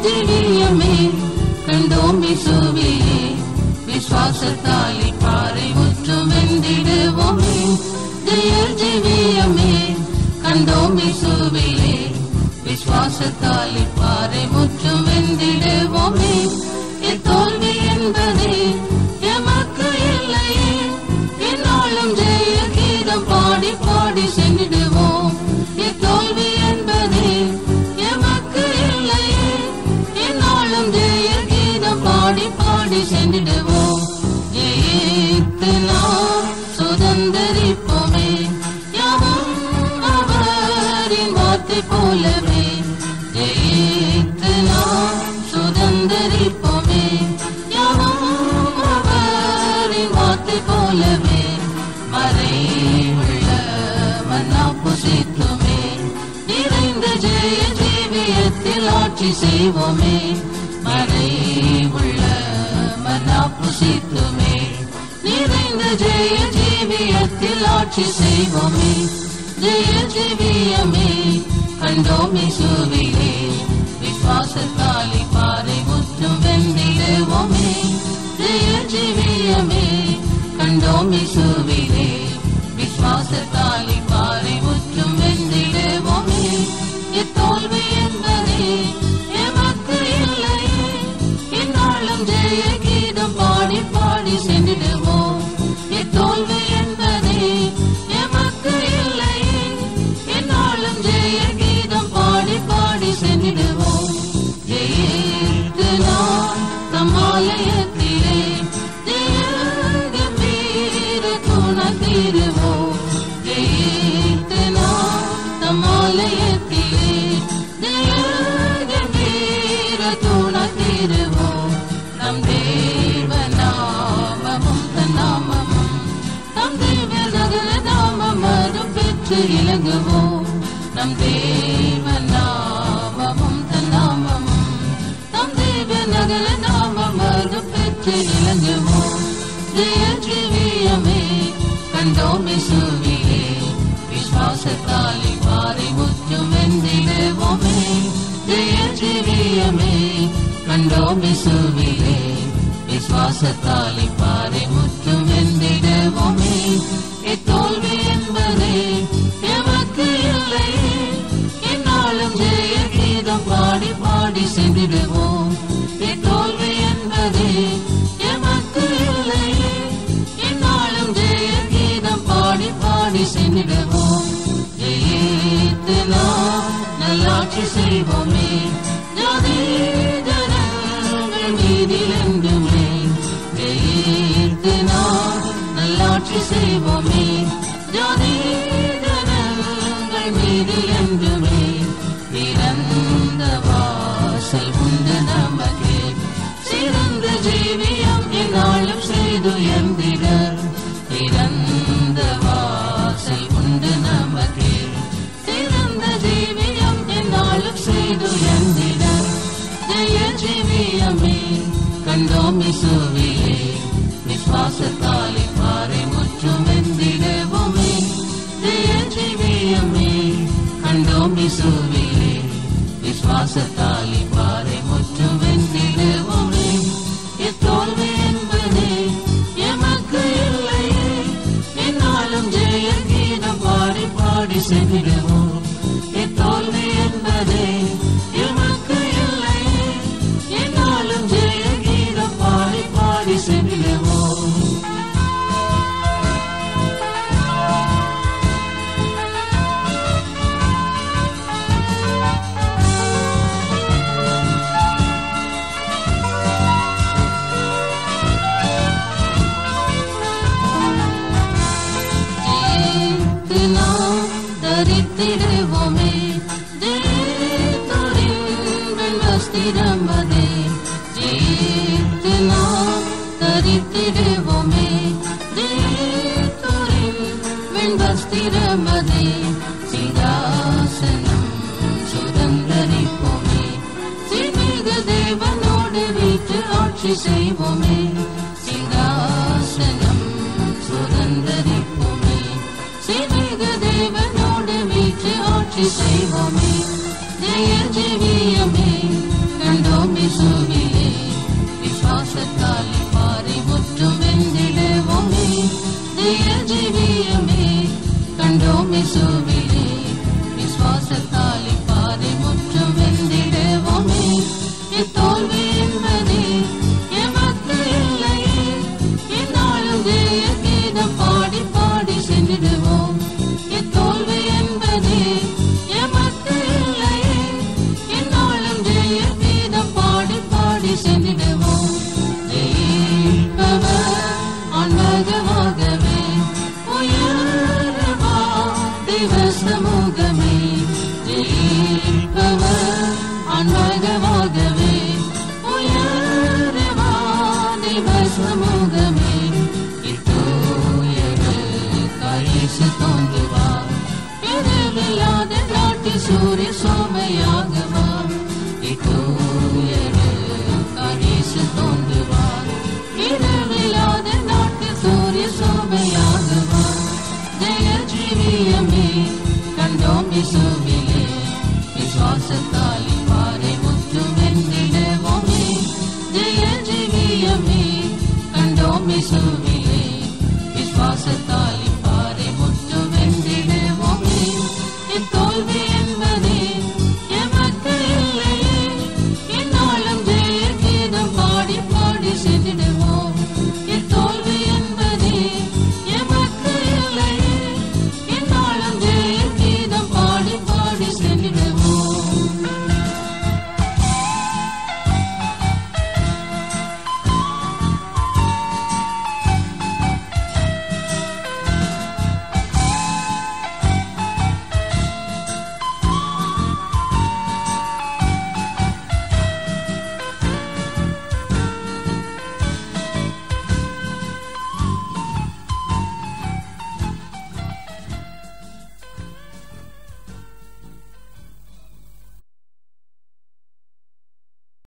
ஜீவியமே கண்டோம் இசுவியே விசுவாசத்தாலி பாறை முற்றும் வெந்திடுவோமே ஜெய ஜீவியமே கண்டோம் இசுவியே விசுவாசத்தாலி பாறை முற்றும் வெந்திடுவோமே இத்தோல்வி என்பதே எமக்கு இல்லையே என்னாலும் ஜெய கீதம் பாடி பாடி சென்றிடுவோம் இத்தோல்வி என்பதே எமக்கு இல்லையே என்னாலும் ஜெய கீதம் பாடி பாடி சென்றிடுவோம் ஜெயித்து நாம் சுதந்தரிப்போமே யாவும் அவரின் வார்த்தை போலவே ஜெயித்து நாம் சுதந்தரிப்போமே யாவும் அவரின் வார்த்தை போலவே மறைவுள்ள மன்னா புசித்துமே நிறைந்த ஜெய ஜீவியத்தில் ஆட்சி செய்வோமே மறைவுள்ள மன்னா புசித்துமே நிறைந்த ஜெய ஜீவியத்தில் ஆட்சி செய்வோமே ஜெய ஜீவியமே கண்டோமே சுவிலே விசுவாசத்தாலி பாறை முற்றும் வெந்திடுவோமே ஜெய ஜீவியமே கண்டோமே சுவிலே விசுவாசத்தாலி பாறை முற்றும் வெந்திடுவோமே இத்தோல்வி என்பதே எமக்கு இல்லையே என்னாலும் ஜெய கீதம் பாடி பாடி சென்றிடுவோம் இத்தோல்வி என்பதே எமக்கு இல்லையே என்னாலும் ஜெய கீதம் பாடி பாடி சென்றிடுவோம் ஜெயித்து நாம் தம்மாலயத்திலே ஜெயகம்பீர துணத்திடுவோம் ஜெயித்து நாம் தம்மாலயத்திலே ஜெயகம்பீர துணத்திடுவோம் நம் தேவநாமமும் தன்னாமமும் நம் தேவ சகல நாமமதும் பெற்று இலங்குவோம் நம் தேவநாமமும் தன்னாமமும் நம் தேவ நகல நாமமதும் பெற்று இலங்குவோம் ஜெய ஜீவியமே கண்டோமே சுவியே விசுவாசத்தாலி பாறை முற்றும் வெந்திடுவோமே ஜெய ஜீவியமே கண்டோமே சுவிலே விசுவாசத்தாலி பாறை முற்றும் வெந்திடுவோமே இத்தோல்வி என்பதே எமக்கு இல்லையே என்னாலும் ஜெய கீதம் பாடி பாடி சென்றிடுவோம் இத்தோல்வி என்பதே எமக்கு இல்லையே என்னாலும் ஜெய கீதம் பாடி பாடி சென்றிடுவோம் ஜெயித்து நாம் நல்லாட்சி செய்வோமே ஜாதி ஜனங்கள் மீதில் என்றுமே ஜெயித்து நாம் நல்லாட்சி செய்வோமே ஜாதி ஜனங்கள் மீதில் என்றுமே பிறந்த வாசல் உண்டு நமக்கே சிறந்த ஜீவியம் என்னாலும் செய்து எந்திட பிறந்த வாசல் உண்டு நமக்கே சிறந்த ஜீவியம் என்னாலும் செய்து எந்திட ஜெய ஜீவியமே கண்டோம் இசுவியே விசுவாசத்தாலி பாறை முற்றும் வெந்திடுவோமே ஜெய ஜீவியமே கண்டோம் இசுவியே விசுவாசத்தாலி பாறை முற்றும் வெந்திடுவோமே இத்தோல்வி என்பதே எமக்கு இல்லையே என்னாலும் ஜெய கீதம் பாடி பாடி சென்றிடுவோம் இத்தோல்வி என்பதே எமக்கு இல்லையே என்னாலும் ஜெய கீதம் பாடி பாடி சென்றிடுவோம் ஜெயித்து நாம் தரித்திடுவோமே ஜெயித்தோரின் வஸ்திரமதே ஜெயித்து நாம் தரித்திடுவோமே ஜெயித்தோரின் வெண்வஸ்திரமதே சிதாசனம் சுதந்தரிப்போமே சிமிக தேவனோடு வீட்டு ஆட்சி செய்வோமே சிங்காசனம் சுதந்தரிப்போமே சிமிக தேவனோடு வீட்டு ஆட்சி செய்வோமே ஜெய ஜீவியமே கண்டோ இசுவிலே விசுவாசத்தால் பாறை முற்றும் வெந்திடுவோமே ஜெய ஜீவியமே கண்டோம் இசுவிலே விசுவாசத்தால் பாறை முற்றும் வெந்திடுவோமே இத்தோல்வி என்பதே எமக்கு இல்லையே இந்நாளும் ஜெய கீதம் பாடி பாடி சென்றிடுவோம் இத்தோல்வி என்பதே எமக்கு இல்லையே இந்நாளும் ஜெய கீதம் பாடி பாடி சென்றிடுவோம் ஜெயிப்பவர் ஆன்மகமாகவே உயர்வா தெய்வ சமூகமே ஜெயிப்பவர் ஆன்மகமாகவே உயர்வா தெய்வ சமூகமே இத்தூயரு கழிசு தோன்றுவார் இரவில்லாத நாட்டில் சூரிய சோமையாகவா இத்தூயரு கழிசு தோன்றுவார் இரவில்லாத நாட்டில் சூரிய சோமையாகவா ஜெய ஜீவியமே கண்டோம் இசுவே